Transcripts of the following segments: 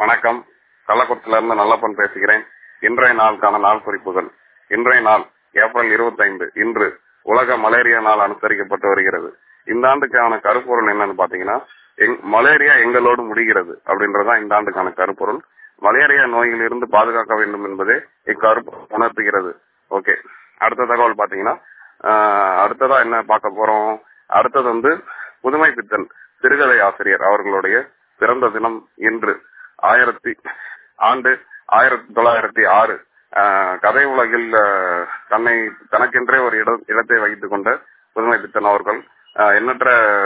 வணக்கம் கள்ளக்குறிச்சியில இருந்து நல்லப்பன் பேசுகிறேன் இன்றைய நாளுக்கான நாள் குறிப்புகள் இன்றைய நாள் ஏப்ரல் இருபத்தைந்து இன்று உலக மலேரியா நாள் அனுசரிக்கப்பட்டு வருகிறது இந்த ஆண்டுக்கான கருப்பொருள் என்னன்னு பாத்தீங்கன்னா எங்- மலேரியா எங்களோடு முடிகிறது அப்படின்றதுதான் இந்த ஆண்டுக்கான கருப்பொருள் மலேரியா நோயில் இருந்து பாதுகாக்க வேண்டும் என்பதே இக்கருப்பொருள் உணர்த்துகிறது ஓகே அடுத்த தகவல் பாத்தீங்கன்னா ஆஹ், அடுத்ததா என்ன பார்க்க போறோம் அடுத்தது வந்து புதுமை பித்தன் சிறுகதை ஆசிரியர் அவர்களுடைய பிறந்த தினம் இன்று ஆயிரத்தி ஆண்டு ஆயிரத்தி தொள்ளாயிரத்தி ஆறு ஆஹ், கதை உலகில் ஆஹ், தன்னை தனக்கென்றே ஒரு இடம் இடத்தை வைத்துக் கொண்ட புதுமை பித்தன் அவர்கள் ஆஹ், எண்ணற்ற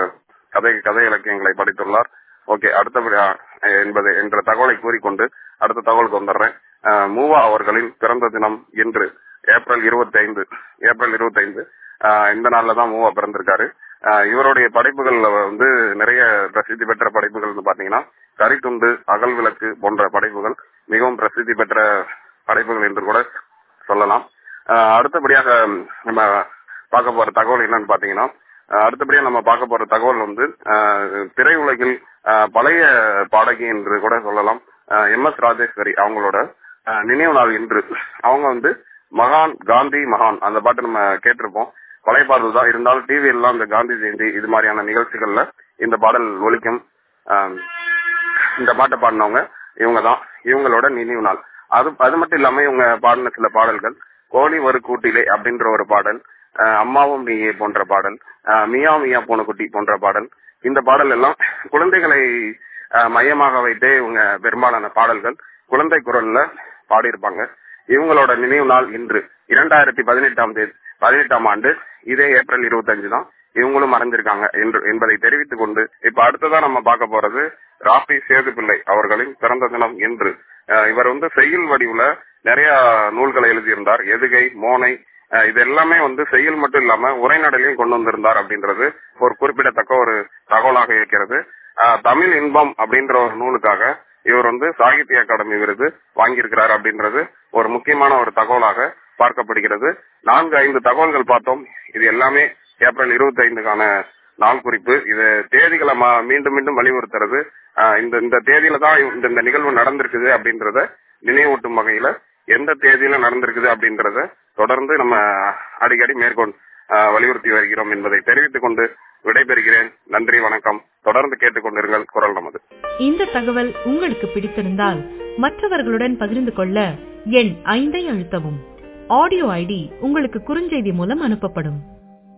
கதை கதை இலக்கியங்களை படித்துள்ளார் ஓகே அடுத்தபடி ஆஹ், என்பது என்ற தகவலை கூறிக்கொண்டு அடுத்த தகவலுக்கு வந்துடுறேன் ஆஹ், மூவா அவர்களின் பிறந்த தினம் இன்று ஏப்ரல் இருபத்தி ஐந்து ஏப்ரல் இருபத்தி ஐந்து இந்த நாள்ல தான் மூவா பிறந்திருக்காரு ஆஹ், இவருடைய படைப்புகள்ல வந்து நிறைய பிரசித்தி பெற்ற படைப்புகள் வந்து பாத்தீங்கன்னா கரித்துண்டு அகல் விளக்கு போன்ற படைப்புகள் மிகவும் பிரசித்தி பெற்ற படைப்புகள் என்று கூட சொல்லலாம் ஆஹ், அடுத்தபடியாக நம்ம பார்க்க போற தகவல் என்னன்னு பாத்தீங்கன்னா ஆஹ், அடுத்தபடியா நம்ம பார்க்க போற தகவல் வந்து ஆஹ், திரையுலகில் ஆஹ், பழைய பாடகி என்று கூட சொல்லலாம் எம் எஸ் ராஜேஸ்வரி அவங்களோட ஆஹ், நினைவு நாள் இன்று அவங்க வந்து மகான் காந்தி மகான் அந்த பாட்டு நம்ம கேட்டிருப்போம் பழைய பாடல் தான் இருந்தாலும் டிவி எல்லாம் இந்த காந்தி ஜெயந்தி இது மாதிரியான நிகழ்ச்சிகள்ல இந்த பாடல் ஒலிக்கும் ஆஹ், இந்த பாட்டை பாடினவங்க இவங்க தான் இவங்களோட நினைவு நாள் அது அது மட்டும் இல்லாம இவங்க பாடின சில பாடல்கள் கோழி ஒரு கூட்டிலே அப்படின்ற ஒரு பாடல் ஆஹ் அம்மாவும் நீயே போன்ற பாடல் ஆஹ் மியா மியா பூனைக்குட்டி போன்ற பாடல் இந்த பாடல் எல்லாம் குழந்தைகளை ஆஹ் மையமாக வைத்தே இவங்க பெரும்பாலான பாடல்கள் குழந்தை குரல்ல பாடியிருப்பாங்க இவங்களோட நினைவு நாள் இன்று இரண்டாயிரத்தி பதினெட்டாம் தேதி பதினெட்டாம் ஆண்டு இதே ஏப்ரல் இருபத்தஞ்சு தான் இவங்களும் மறைஞ்சிருக்காங்க என்று என்பதை தெரிவித்துக் கொண்டு இப்ப அடுத்ததா நம்ம பார்க்க போறது ராபி சேது பிள்ளை அவர்களின் பிறந்த தினம் இன்று அஹ் இவர் வந்து செய்யுள் வடிவுல நிறைய நூல்களை எழுதியிருந்தார் எதுகை மோனை அஹ் இது எல்லாமே வந்து செய்யுள் மட்டும் இல்லாம உரைநடலையும் கொண்டு வந்திருந்தார் அப்படின்றது ஒரு குறிப்பிடத்தக்க ஒரு தகவலாக இருக்கிறது அஹ் தமிழ் இன்பம் அப்படின்ற ஒரு நூலுக்காக இவர் வந்து சாகித்ய அகாடமி விருது வாங்கியிருக்கிறார் அப்படின்றது ஒரு முக்கியமான ஒரு தகவலாக பார்க்கப்படுகிறது நான்கு ஐந்து தகவல்கள் பார்த்தோம் இது எல்லாமே ஏப்ரல் இருபத்தி ஐந்துக்கான நாள் குறிப்பு இது தேதிகளை ம- மீண்டும் மீண்டும் வலியுறுத்துறது ஆஹ் இந்த இந்த தேதியில தான் இந்த இந்த நிகழ்வு நடந்திருக்குது அப்படின்றத நினைவூட்டும் வகையில எந்த தேதியில நடந்திருக்குது அப்படின்றத தொடர்ந்து நம்ம அடிக்கடி மேற்கொண்டு ஆஹ் வலியுறுத்தி வருகிறோம் என்பதை தெரிவித்துக் கொண்டு விடைபெறுகிறேன் நன்றி வணக்கம் தொடர்ந்து கேட்டுக்கொண்டிருங்கள் குரல் நமது இந்த தகவல் உங்களுக்கு பிடித்திருந்தால் மற்றவர்களுடன் பகிர்ந்து கொள்ள எண் ஐந்தை அழுத்தவும் ஆடியோ ஐடி உங்களுக்கு குறுஞ்செய்தி மூலம் அனுப்பப்படும்